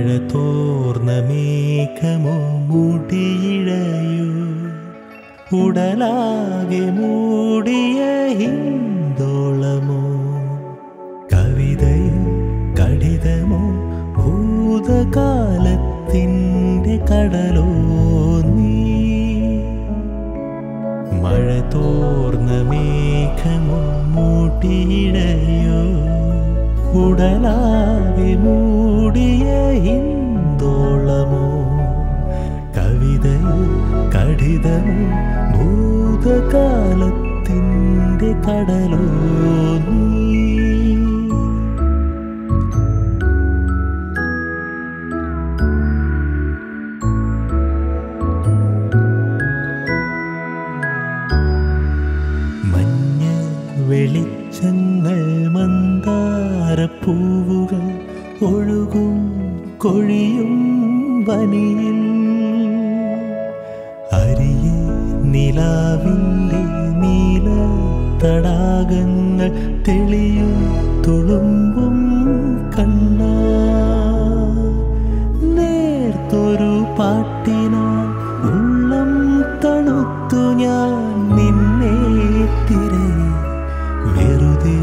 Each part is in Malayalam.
മഴ തോർന്ന മേഘമോ മുടിയിഴയോ ഉടലാകെ മൂടിയ ഹിന്ദോളമോ കവിതയോ കടിതമോ ഭൂതകാലത്തിൻ്റെ കടലോ നീ മഴ തോർന്ന മേഘമോ മൂട്ടിയിടയോ ഉടലാകെ മൂടിയ ഹിന്ദോളമോ കവിതയോ കടിതമോ ഭൂതകാലത്തിൻ്റെ കടലോ നീ മഞ്ഞ വെളിച്ചങ്ങൾ മന്ദാരപ്പൂവുകൾ ഒഴുകും കൊഴിയും വനിയിൽ അരിയെ നിലാവിൻ്റെ നീല തടാകങ്ങൾ തെളിയും തുളുമ്പും കണ്ണ നേർത്തൊരു പാട്ടിനാൽ ഉള്ളം തണുത്തു ഞാൻ നിന്നെ തിരയെ വെറുതെ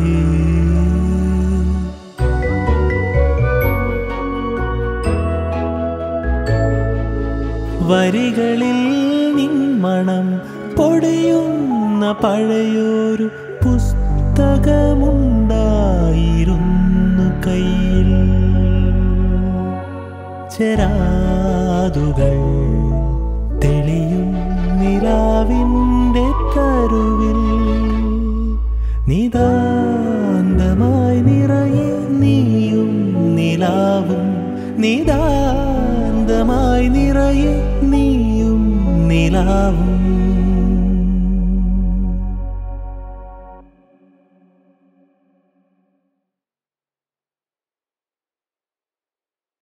വരികളിൽ നിന്മണം പൊടിയുന്ന പഴയൊരു പുസ്തകമുണ്ടായിരുന്നു കയ്യിൽ ചെരാതുകൾ തെളിയും നിലാവിൻ്റെ കരുവിൽ നിതാന്തമായി നിറയെ നീയും നിലാവും നിതാന്തമായി നിറയെ നീയും നിലാവും